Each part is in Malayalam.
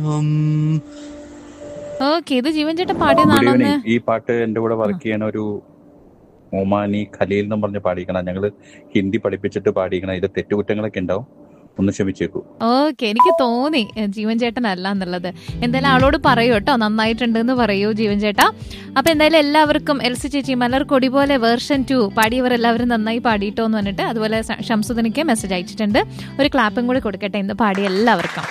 ഓക്കെ ഇത് ജീവൻ ചേട്ടൻ ഗുഡ് പാടിയതാണോ അന്ന് ഈവനിങ് ഈ പാട്ട് എന്റെ കൂടെ വർക്ക് ചെയ്യണ ഒരു ഒമാനി ഖലീൽ എന്നും പറഞ്ഞ് പാടിക്കണം ഞങ്ങള് ഹിന്ദി പഠിപ്പിച്ചിട്ട് പാടിക്കണം ഇത് തെറ്റുകുറ്റങ്ങളൊക്കെ ഉണ്ടാവും ഒന്ന് ക്ഷമിച്ചേക്കൂ ഓക്കെ എനിക്ക് തോന്നി എ, ജീവൻ ചേട്ടനല്ല എന്നുള്ളത് എന്തായാലും ആളോട് പറയൂ കേട്ടോ നന്നായിട്ടുണ്ട് എന്ന് പറയൂ ജീവൻ ചേട്ടാ അപ്പൊ എന്തായാലും എല്ലാവർക്കും എൽസി ചേച്ചി മലർ കൊടി പോലെ വേർഷൻ ടു പാടിയവർ എല്ലാവരും നന്നായി പാടിയിട്ടോ എന്ന് പറഞ്ഞിട്ട് അതുപോലെ സ- ഷംസുദിനിക്ക് മെസ്സേജ് അയച്ചിട്ടുണ്ട് ഒരു ക്ലാപ്പും കൂടി കൊടുക്കട്ടെ ഇന്ന് പാടിയ എല്ലാവർക്കും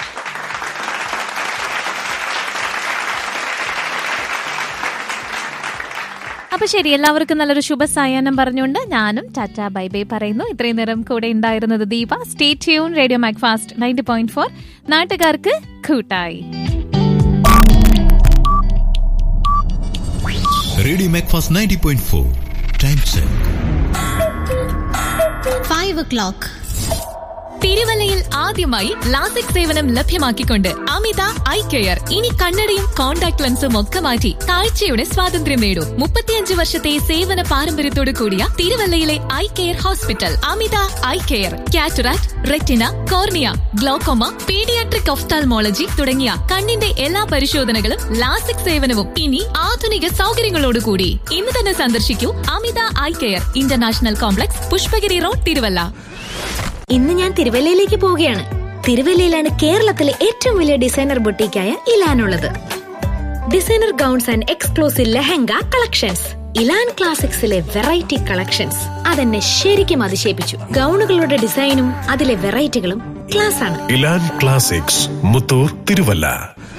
അപ്പൊ ശരി എല്ലാവർക്കും നല്ലൊരു ശുഭ സായാഹ്നം പറഞ്ഞുകൊണ്ട് ഞാനും ടാറ്റ ബൈ ബൈ പറയുന്നു ഇത്രയും നേരം കൂടെ ഉണ്ടായിരുന്നത് Deepa stay tune radio Mac fast ninety point four നാട്ടുകാർക്ക് കൂട്ടായി radio Macfast ninety point four time check five o'clock തിരുവല്ലയിൽ ആദ്യമായി ലാസിക് സേവനം ലഭ്യമാക്കിക്കൊണ്ട് അമിത ഐ കെയർ ഇനി കണ്ണടയും കോൺടാക്ട് ലെൻസും ഒക്കെ മാറ്റി കാഴ്ചയുടെ സ്വാതന്ത്ര്യം നേടൂ മുപ്പത്തിയഞ്ച് വർഷത്തെ സേവന പാരമ്പര്യത്തോടു കൂടിയ തിരുവല്ലയിലെ eye care hospital Amitha eye care cataract retina cornea glaucoma paediatric ophthalmology തുടങ്ങിയ കണ്ണിന്റെ എല്ലാ പരിശോധനകളും ലാസിക് സേവനവും ഇനി ആധുനിക സൗകര്യങ്ങളോടുകൂടി ഇന്ന് തന്നെ സന്ദർശിക്കൂ Amitha eye care international complex Pushpagiri road Thiruvalla ഇന്ന് ഞാൻ തിരുവല്ലയിലേക്ക് പോവുകയാണ് തിരുവല്ലയിലാണ് കേരളത്തിലെ ഏറ്റവും വലിയ ഡിസൈനർ ബൊട്ടീക്കായ ഇലാനുള്ളത് designer gowns and exclusive lehenga collections Elan ക്ലാസിക്സിലെ വെറൈറ്റി കളക്ഷൻസ് അതെന്നെ ശരിക്കും അതിശയിപ്പിച്ചു ഗൗണുകളുടെ ഡിസൈനും അതിലെ വെറൈറ്റികളും ക്ലാസ് ആണ് ഇലാൻ ക്ലാസിക്സ് മുത്തൂർ തിരുവല്ല